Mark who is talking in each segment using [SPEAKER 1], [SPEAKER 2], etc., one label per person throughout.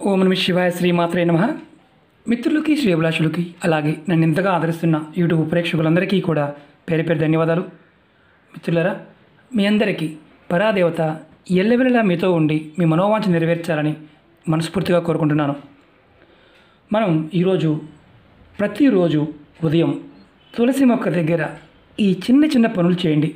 [SPEAKER 1] ఓం నమ శివాయ శ్రీమాత్రే నమ మిత్రులకి శ్రీభిలాషులకి అలాగే నన్ను ఇంతగా ఆదరిస్తున్న యూట్యూబ్ ప్రేక్షకులందరికీ కూడా పేరు పేరు ధన్యవాదాలు మిత్రులారా మీ అందరికీ పరాదేవత ఎల్లవెల్లలా మీతో ఉండి మీ మనోవాంఛ నెరవేర్చాలని మనస్ఫూర్తిగా కోరుకుంటున్నాను మనం ఈరోజు ప్రతిరోజు ఉదయం తులసి మొక్క దగ్గర ఈ చిన్న చిన్న పనులు చేయండి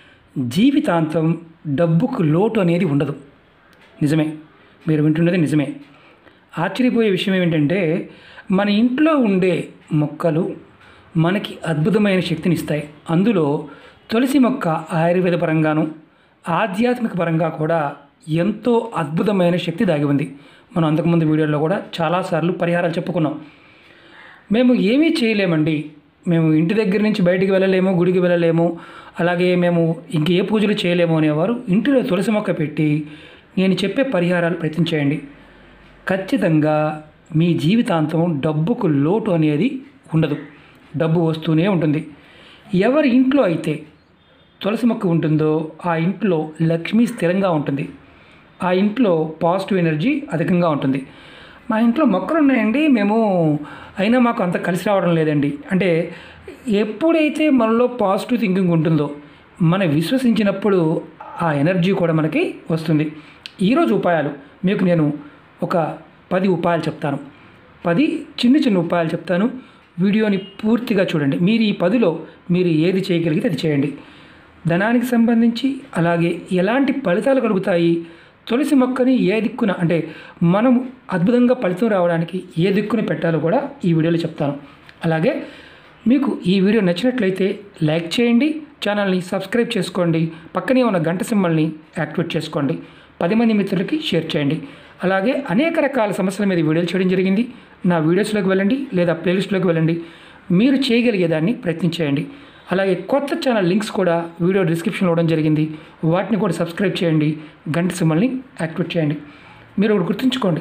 [SPEAKER 1] జీవితాంతం డబ్బుకు లోటు అనేది ఉండదు నిజమే మీరు వింటున్నది నిజమే ఆశ్చర్యపోయే విషయం ఏమిటంటే మన ఇంట్లో ఉండే మొక్కలు మనకి అద్భుతమైన శక్తిని ఇస్తాయి అందులో తులసి మొక్క ఆయుర్వేద పరంగాను ఆధ్యాత్మిక పరంగా కూడా ఎంతో అద్భుతమైన శక్తి దాగి ఉంది మనం అంతకుముందు వీడియోలో కూడా చాలాసార్లు పరిహారాలు చెప్పుకున్నాం మేము ఏమీ చేయలేమండి మేము ఇంటి దగ్గర నుంచి బయటికి వెళ్ళలేము గుడికి వెళ్ళలేము అలాగే మేము ఇంకే పూజలు చేయలేము అనేవారు ఇంటిలో తులసి మొక్క పెట్టి నేను చెప్పే పరిహారాలు ప్రయత్నం చేయండి ఖచ్చితంగా మీ జీవితాంతం డబ్బుకు లోటు అనేది ఉండదు డబ్బు వస్తూనే ఉంటుంది ఎవరి ఇంట్లో అయితే తులసి మొక్క ఉంటుందో ఆ ఇంట్లో లక్ష్మి స్థిరంగా ఉంటుంది ఆ ఇంట్లో పాజిటివ్ ఎనర్జీ అధికంగా ఉంటుంది మా ఇంట్లో మొక్కలు ఉన్నాయండి మేము అయినా మాకు అంత కలిసి రావడం లేదండి అంటే ఎప్పుడైతే మనలో పాజిటివ్ థింకింగ్ ఉంటుందో మనం విశ్వసించినప్పుడు ఆ ఎనర్జీ కూడా మనకి వస్తుంది ఈరోజు ఉపాయాలు మీకు నేను ఒక పది ఉపాయాలు చెప్తాను పది చిన్న చిన్న ఉపాయాలు చెప్తాను వీడియోని పూర్తిగా చూడండి మీరు ఈ పదిలో మీరు ఏది చేయగలిగితే అది చేయండి ధనానికి సంబంధించి అలాగే ఎలాంటి ఫలితాలు కలుగుతాయి తులసి మొక్కని ఏ దిక్కున అంటే మనం అద్భుతంగా ఫలితం రావడానికి ఏ దిక్కున పెట్టాలో కూడా ఈ వీడియోలో చెప్తాను అలాగే మీకు ఈ వీడియో నచ్చినట్లయితే లైక్ చేయండి ఛానల్ని సబ్స్క్రైబ్ చేసుకోండి పక్కనే ఉన్న గంట సింబల్ని యాక్టివేట్ చేసుకోండి పది మంది మిత్రులకి షేర్ చేయండి అలాగే అనేక రకాల సమస్యల మీద వీడియోలు చేయడం జరిగింది నా వీడియోస్లోకి వెళ్ళండి లేదా ప్లేలిస్ట్లోకి వెళ్ళండి మీరు చేయగలిగేదాన్ని ప్రయత్నించేయండి అలాగే కొత్త ఛానల్ లింక్స్ కూడా వీడియో డిస్క్రిప్షన్లో ఇవ్వడం జరిగింది వాటిని కూడా సబ్స్క్రైబ్ చేయండి గంట సింబల్ని యాక్టివేట్ చేయండి మీరు ఒకటి గుర్తుంచుకోండి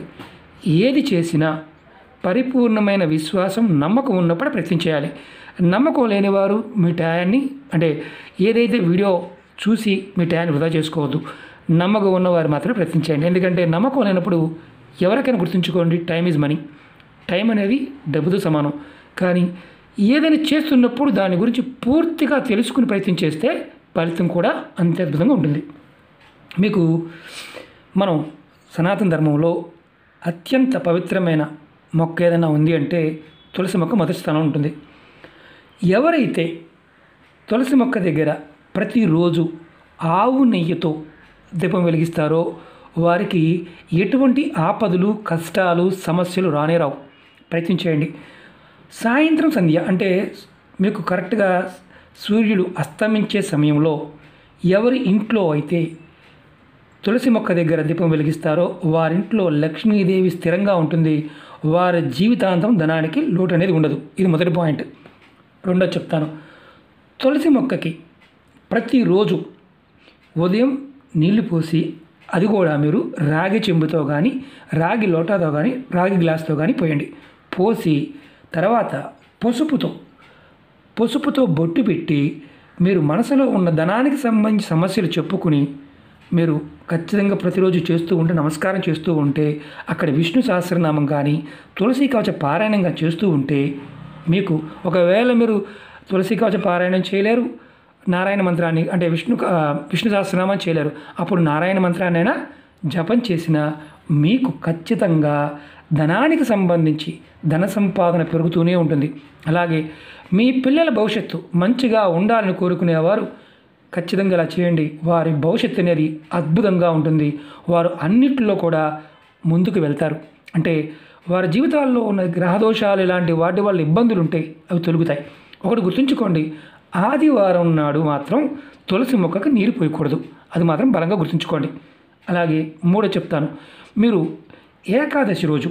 [SPEAKER 1] ఏది చేసినా పరిపూర్ణమైన విశ్వాసం నమ్మకం ఉన్నప్పుడు ప్రయత్నం చేయాలి నమ్మకం లేనివారు మీ టయాన్ని అంటే ఏదైతే వీడియో చూసి మీ టయాన్ని వృధా చేసుకోవద్దు నమ్మకం ఉన్నవారు మాత్రమే ప్రయత్నం చేయండి ఎందుకంటే నమ్మకం లేనప్పుడు ఎవరికైనా గుర్తుంచుకోండి టైం ఈజ్ మనీ టైం అనేది డబ్బుతో సమానం కానీ ఏదైనా చేస్తున్నప్పుడు దాని గురించి పూర్తిగా తెలుసుకుని ప్రయత్నం చేస్తే ఫలితం కూడా అంతే అద్భుతంగా ఉంటుంది మీకు మనం సనాతన ధర్మంలో అత్యంత పవిత్రమైన మొక్క ఏదైనా ఉంది అంటే తులసి మొక్క మొదటి స్థానం ఉంటుంది ఎవరైతే తులసి మొక్క దగ్గర ప్రతిరోజు ఆవు నెయ్యితో దీపం వెలిగిస్తారో వారికి ఎటువంటి ఆపదలు కష్టాలు సమస్యలు రానే రావు ప్రయత్నం చేయండి సాయంత్రం సంధ్య అంటే మీకు కరెక్ట్గా సూర్యుడు అస్తమించే సమయంలో ఎవరి ఇంట్లో అయితే తులసి మొక్క దగ్గర దీపం వెలిగిస్తారో వారింట్లో లక్ష్మీదేవి స్థిరంగా ఉంటుంది వారి జీవితాంతం ధనానికి లోటు అనేది ఉండదు ఇది మొదటి పాయింట్ రెండో చెప్తాను తులసి మొక్కకి ప్రతిరోజు ఉదయం నీళ్లు పోసి అది కూడా మీరు రాగి చెంబుతో కానీ రాగి లోటాతో కానీ రాగి గ్లాస్తో కానీ పోయండి పోసి తర్వాత పసుపుతో పసుపుతో బొట్టు పెట్టి మీరు మనసులో ఉన్న ధనానికి సంబంధించి సమస్యలు చెప్పుకుని మీరు ఖచ్చితంగా ప్రతిరోజు చేస్తూ ఉంటే నమస్కారం చేస్తూ ఉంటే అక్కడ విష్ణు సహస్రనామం కానీ తులసి కవచ పారాయణంగా చేస్తూ ఉంటే మీకు ఒకవేళ మీరు తులసి కవచ పారాయణం చేయలేరు నారాయణ మంత్రాన్ని అంటే విష్ణు ఆ, విష్ణు సహస్రనామం చేయలేరు అప్పుడు నారాయణ మంత్రాన్నైనా జపం చేసిన మీకు ఖచ్చితంగా ధనానికి సంబంధించి ధన సంపాదన పెరుగుతూనే ఉంటుంది అలాగే మీ పిల్లల భవిష్యత్తు మంచిగా ఉండాలని కోరుకునేవారు ఖచ్చితంగా ఇలా చేయండి వారి భవిష్యత్తు అనేది అద్భుతంగా ఉంటుంది వారు అన్నిటిలో కూడా ముందుకు వెళ్తారు అంటే వారి జీవితాల్లో ఉన్న గ్రహదోషాలు ఇలాంటి వాటి వల్ల ఇబ్బందులు ఉంటాయి అవి తొలుగుతాయి ఒకటి గుర్తుంచుకోండి ఆదివారం నాడు మాత్రం తులసి మొక్కకు నీరు పోయకూడదు అది మాత్రం బలంగా గుర్తుంచుకోండి అలాగే మూడో చెప్తాను మీరు ఏకాదశి రోజు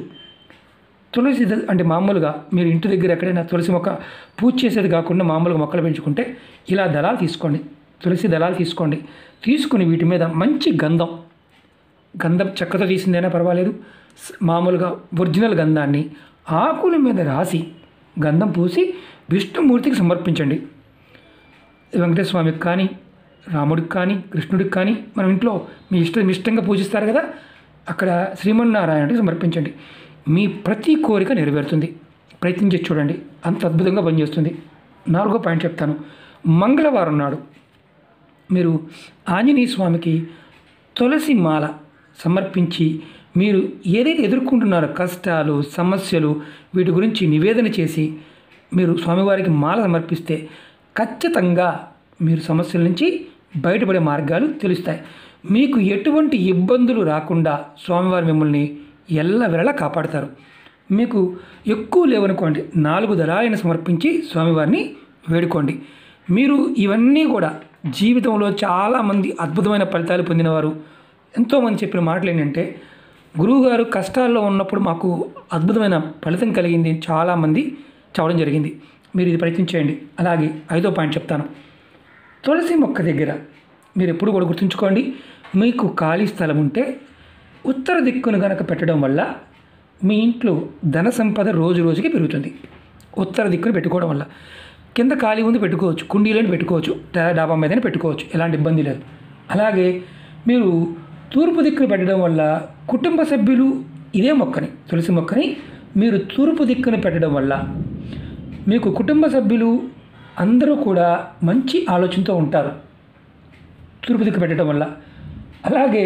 [SPEAKER 1] తులసి ద- అంటే మామూలుగా మీరు ఇంటి దగ్గర ఎక్కడైనా తులసి మొక్క పూజ చేసేది కాకుండా మామూలుగా మొక్కలు పెంచుకుంటే ఇలా దళాలు తీసుకోండి తులసి దళాలు తీసుకోండి తీసుకుని వీటి మీద మంచి గంధం గంధం చెక్కతో తీసిందైనా పర్వాలేదు స్- మామూలుగా ఒరిజినల్ గంధాన్ని ఆకుల మీద రాసి గంధం పూసి విష్ణుమూర్తికి సమర్పించండి వెంకటేశ్వర స్వామికి కానీ రాముడికి కానీ కృష్ణుడికి కానీ మనం ఇంట్లో మీ ఇష్టం మీ ఇష్టంగా పూజిస్తారు కదా అక్కడ శ్రీమన్నారాయణకి సమర్పించండి మీ ప్రతి కోరిక నెరవేరుతుంది ప్రయత్నించి చూడండి అంత అద్భుతంగా పనిచేస్తుంది నాలుగో పాయింట్ చెప్తాను మంగళవారం నాడు మీరు ఆంజనేయ స్వామికి తులసి మాల సమర్పించి మీరు ఏదైతే ఎదుర్కొంటున్నారో కష్టాలు సమస్యలు వీటి గురించి నివేదన చేసి మీరు స్వామివారికి మాల సమర్పిస్తే ఖచ్చితంగా మీరు సమస్యల నుంచి బయటపడే మార్గాలు తెలుస్తాయి మీకు ఎటువంటి ఇబ్బందులు రాకుండా స్వామివారు మిమ్మల్ని ఎల్లవెల్లలా కాపాడతారు మీకు ఎక్కువ లేవనుకోండి నాలుగు దళాలను సమర్పించి స్వామివారిని వేడుకోండి మీరు ఇవన్నీ కూడా జీవితంలో చాలామంది అద్భుతమైన ఫలితాలు పొందినవారు ఎంతోమంది చెప్పిన మాటలు ఏంటంటే గురువుగారు కష్టాల్లో ఉన్నప్పుడు మాకు అద్భుతమైన ఫలితం కలిగింది చాలామంది చెప్పడం జరిగింది మీరు ఇది ప్రయత్నించేయండి అలాగే ఐదో పాయింట్ చెప్తాను తులసి మొక్క దగ్గర మీరు ఎప్పుడు కూడా గుర్తుంచుకోండి మీకు ఖాళీ స్థలం ఉంటే ఉత్తర దిక్కును గనక పెట్టడం వల్ల మీ ఇంట్లో ధన సంపద రోజు రోజుకి పెరుగుతుంది ఉత్తర దిక్కును పెట్టుకోవడం వల్ల కింద ఖాళీ ఉంది పెట్టుకోవచ్చు కుండీలను పెట్టుకోవచ్చు డా- డాబా మీదనే పెట్టుకోవచ్చు ఎలాంటి ఇబ్బంది లేదు అలాగే మీరు తూర్పు దిక్కును పెట్టడం వల్ల కుటుంబ సభ్యులు ఇదే మొక్కని తులసి మొక్కని మీరు తూర్పు దిక్కును పెట్టడం వల్ల మీకు కుటుంబ సభ్యులు అందరూ కూడా మంచి ఆలోచనతో ఉంటారు తూర్పు దిక్కు పెట్టడం వల్ల అలాగే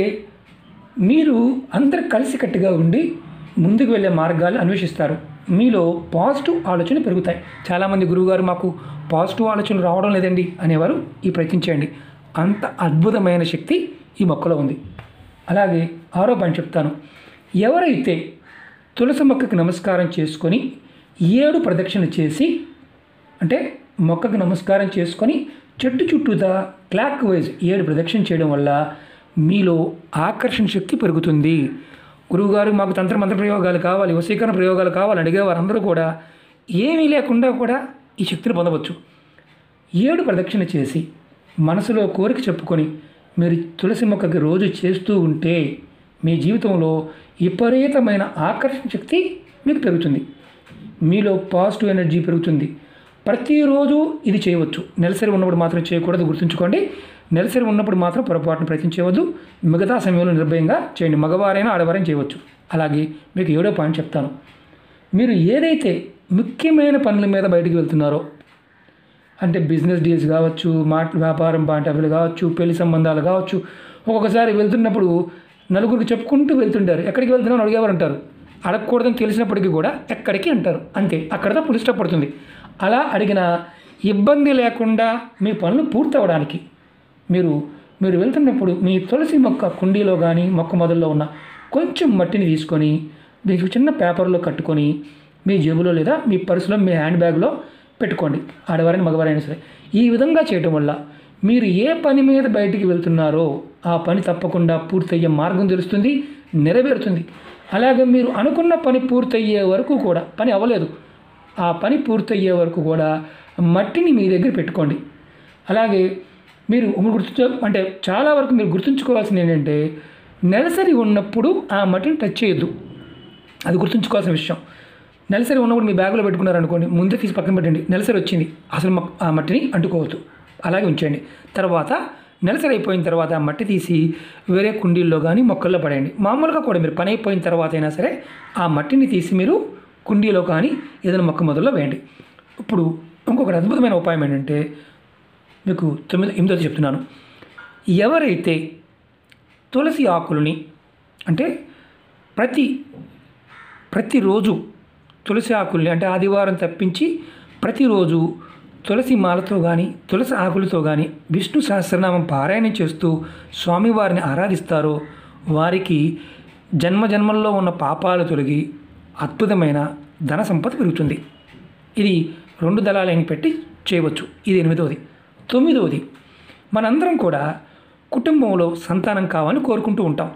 [SPEAKER 1] మీరు అందరు కలిసికట్టుగా ఉండి ముందుకు వెళ్ళే మార్గాలు అన్వేషిస్తారు మీలో పాజిటివ్ ఆలోచనలు పెరుగుతాయి చాలామంది గురువుగారు మాకు పాజిటివ్ ఆలోచనలు రావడం లేదండి అనేవారు ఈ ప్రయత్నించేయండి అంత అద్భుతమైన శక్తి ఈ మొక్కలో ఉంది అలాగే ఆరో పాయింట్ చెప్తాను ఎవరైతే తులసి మొక్కకి నమస్కారం చేసుకొని ఏడు ప్రదక్షిణలు చేసి అంటే మొక్కకు నమస్కారం చేసుకొని చెట్టు చుట్టూతా క్లాక్ వైజ్ ఏడు ప్రదక్షిణ చేయడం వల్ల మీలో ఆకర్షణ శక్తి పెరుగుతుంది గురువుగారు మాకు తంత్ర మంత్ర ప్రయోగాలు కావాలి వశీకరణ ప్రయోగాలు కావాలి అడిగే వారందరూ కూడా ఏమీ లేకుండా కూడా ఈ శక్తిని పొందవచ్చు ఏడు ప్రదక్షిణ చేసి మనసులో కోరిక చెప్పుకొని మీరు తులసి మొక్కకి రోజు చేస్తూ ఉంటే మీ జీవితంలో విపరీతమైన ఆకర్షణ శక్తి మీకు పెరుగుతుంది మీలో పాజిటివ్ ఎనర్జీ పెరుగుతుంది ప్రతిరోజు ఇది చేయవచ్చు నెలసరి ఉన్నప్పుడు మాత్రం చేయకూడదు గుర్తుంచుకోండి నెలసరి ఉన్నప్పుడు మాత్రం పొరపాటును ప్రయత్నించవద్దు మిగతా సమయంలో నిర్భయంగా చేయండి మగవారైనా ఆడవారైనా చేయవచ్చు అలాగే మీకు ఏడో పాయింట్ చెప్తాను మీరు ఏదైతే ముఖ్యమైన పనుల మీద బయటికి వెళ్తున్నారో అంటే బిజినెస్ డీల్స్ కావచ్చు మాట వ్యాపారం బాంటవులు కావచ్చు పెళ్లి సంబంధాలు కావచ్చు ఒక్కొక్కసారి వెళ్తున్నప్పుడు నలుగురికి చెప్పుకుంటూ వెళ్తుంటారు ఎక్కడికి వెళ్తున్నావు అని అడిగేవారు అంటారు అడగకూడదని తెలిసినప్పటికీ కూడా ఎక్కడికి అంటారు అంతే అక్కడతో పులి స్టాప్ పడుతుంది అలా అడిగిన ఇబ్బంది లేకుండా మీ పనులు పూర్తవడానికి మీరు మీరు వెళ్తున్నప్పుడు మీ తులసి మొక్క కుండీలో కానీ మొక్క మొదల్లో ఉన్న కొంచెం మట్టిని తీసుకొని మీకు చిన్న పేపర్లో కట్టుకొని మీ జేబులో లేదా మీ పర్సులో మీ హ్యాండ్ బ్యాగ్లో పెట్టుకోండి ఆడవారైనా మగవారైనా సరే ఈ విధంగా చేయటం వల్ల మీరు ఏ పని మీద బయటికి వెళ్తున్నారో ఆ పని తప్పకుండా పూర్తయ్యే మార్గం తెలుస్తుంది నెరవేరుతుంది అలాగే మీరు అనుకున్న పని పూర్తయ్యే వరకు కూడా పని అవ్వలేదు ఆ పని పూర్తయ్యే వరకు కూడా మట్టిని మీ దగ్గర పెట్టుకోండి అలాగే మీరు ఒకటి గుర్తు అంటే చాలా వరకు మీరు గుర్తుంచుకోవాల్సింది ఏంటంటే నెలసరి ఉన్నప్పుడు ఆ మట్టిని టచ్ చేయొద్దు అది గుర్తుంచుకోవాల్సిన విషయం నెలసరి ఉన్నప్పుడు మీ బ్యాగులో పెట్టుకున్నారనుకోండి ముందే తీసి పక్కన పెట్టండి నెలసరి వచ్చింది అసలు మ- ఆ మట్టిని అంటుకోవద్దు అలాగే ఉంచండి తర్వాత నెలసరి అయిపోయిన తర్వాత ఆ మట్టి తీసి వేరే కుండీల్లో కానీ మొక్కల్లో పడేయండి మామూలుగా కూడా మీరు పని అయిపోయిన తర్వాత అయినా సరే ఆ మట్టిని తీసి మీరు కుండీలో కానీ ఏదైనా మొక్క మొదల్లో వేయండి ఇప్పుడు ఇంకొకటి అద్భుతమైన ఉపాయం ఏంటంటే మీకు తొమ్మిది ఎనిమిదోది చెప్తున్నాను ఎవరైతే తులసి ఆకులని అంటే ప్రతి ప్రతిరోజు తులసి ఆకుల్ని అంటే ఆదివారం తప్పించి ప్రతిరోజు తులసి మాలతో కానీ తులసి ఆకులతో కానీ విష్ణు సహస్రనామం పారాయణం చేస్తూ స్వామివారిని ఆరాధిస్తారో వారికి జన్మ జన్మల్లో ఉన్న పాపాలు తొలగి అద్భుతమైన ధన సంపద పెరుగుతుంది ఇది రెండు దళాలని పెట్టి చేయవచ్చు ఇది ఎనిమిదవది తొమ్మిదవది మనందరం కూడా కుటుంబంలో సంతానం కావాలని కోరుకుంటూ ఉంటాం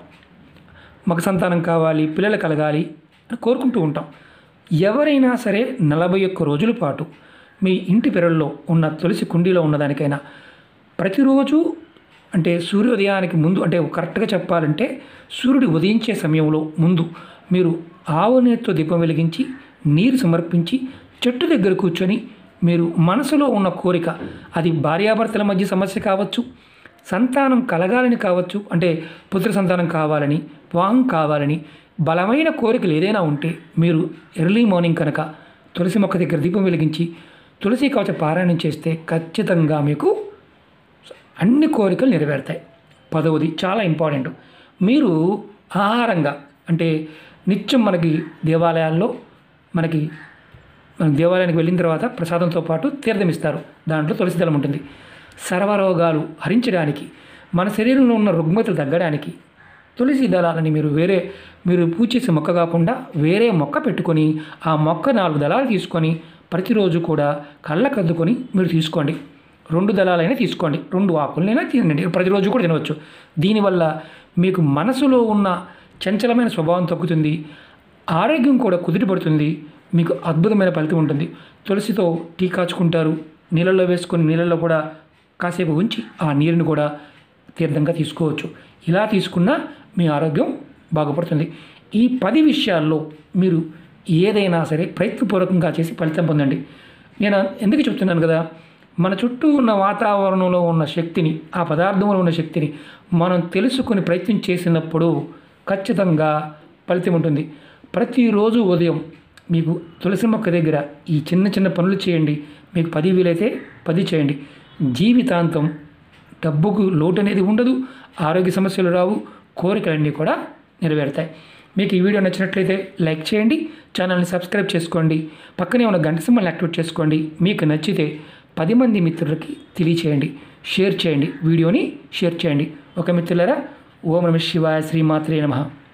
[SPEAKER 1] మగ సంతానం కావాలి పిల్లలు కలగాలి అని కోరుకుంటూ ఉంటాం ఎవరైనా సరే నలభై ఒక్క రోజుల పాటు మీ ఇంటి పెరల్లో ఉన్న తులసి కుండీలో ఉన్నదానికైనా ప్రతిరోజు అంటే సూర్యోదయానికి ముందు అంటే కరెక్ట్గా చెప్పాలంటే సూర్యుడు ఉదయించే సమయంలో ముందు మీరు ఆవు నీటితో దీపం వెలిగించి నీరు సమర్పించి చెట్టు దగ్గర కూర్చొని మీరు మనసులో ఉన్న కోరిక అది భార్యాభర్తల మధ్య సమస్య కావచ్చు సంతానం కలగాలని కావచ్చు అంటే పుత్ర సంతానం కావాలని వివాహం కావాలని బలమైన కోరికలు ఏదైనా ఉంటే మీరు ఎర్లీ మార్నింగ్ కనుక తులసి మొక్క దగ్గర దీపం వెలిగించి తులసి కవచ పారాయణం చేస్తే ఖచ్చితంగా మీకు అన్ని కోరికలు నెరవేరుతాయి పదవది చాలా ఇంపార్టెంట్ మీరు ఆహారంగా అంటే నిత్యం మనకి దేవాలయాల్లో మనకి మనం దేవాలయానికి వెళ్ళిన తర్వాత ప్రసాదంతో పాటు తీర్థం ఇస్తారు దాంట్లో తులసి దళం ఉంటుంది సర్వరోగాలు హరించడానికి మన శరీరంలో ఉన్న రుగ్మతలు తగ్గడానికి తులసి దళాలని మీరు వేరే మీరు పూజ చేసే మొక్క కాకుండా వేరే మొక్క పెట్టుకొని ఆ మొక్క నాలుగు దళాలు తీసుకొని ప్రతిరోజు కూడా కళ్ళకద్దుకొని మీరు తీసుకోండి రెండు దళాలైనా తీసుకోండి రెండు ఆకులైనా తినండి ప్రతిరోజు కూడా తినవచ్చు దీనివల్ల మీకు మనసులో ఉన్న చంచలమైన స్వభావం తగ్గుతుంది ఆరోగ్యం కూడా కుదిరిపడుతుంది మీకు అద్భుతమైన ఫలితం ఉంటుంది తులసితో టీ కాచుకుంటారు నీళ్ళల్లో వేసుకొని నీళ్ళల్లో కూడా కాసేపు ఉంచి ఆ నీరుని కూడా తీర్థంగా తీసుకోవచ్చు ఇలా తీసుకున్నా మీ ఆరోగ్యం బాగుపడుతుంది ఈ పది విషయాల్లో మీరు ఏదైనా సరే ప్రయత్నపూర్వకంగా చేసి ఫలితం పొందండి నేను ఎందుకు చెప్తున్నాను కదా మన చుట్టూ ఉన్న వాతావరణంలో ఉన్న శక్తిని ఆ పదార్థంలో ఉన్న శక్తిని మనం తెలుసుకొని ప్రయత్నం చేసినప్పుడు ఖచ్చితంగా ఫలితం ఉంటుంది ప్రతిరోజు ఉదయం మీకు తులసి మొక్క దగ్గర ఈ చిన్న చిన్న పనులు చేయండి మీకు పది వీలైతే పది చేయండి జీవితాంతం డబ్బుకు లోటు అనేది ఉండదు ఆరోగ్య సమస్యలు రావు కోరికలన్నీ కూడా నెరవేరుతాయి మీకు ఈ వీడియో నచ్చినట్లయితే లైక్ చేయండి ఛానల్ని సబ్స్క్రైబ్ చేసుకోండి పక్కనే ఉన్న గంట సింబల్ యాక్టివేట్ చేసుకోండి మీకు నచ్చితే పది మంది మిత్రులకి తెలియచేయండి షేర్ చేయండి వీడియోని షేర్ చేయండి ఒక మిత్రులరా ఓం నమ శివాయ శ్రీమాత్రే నమః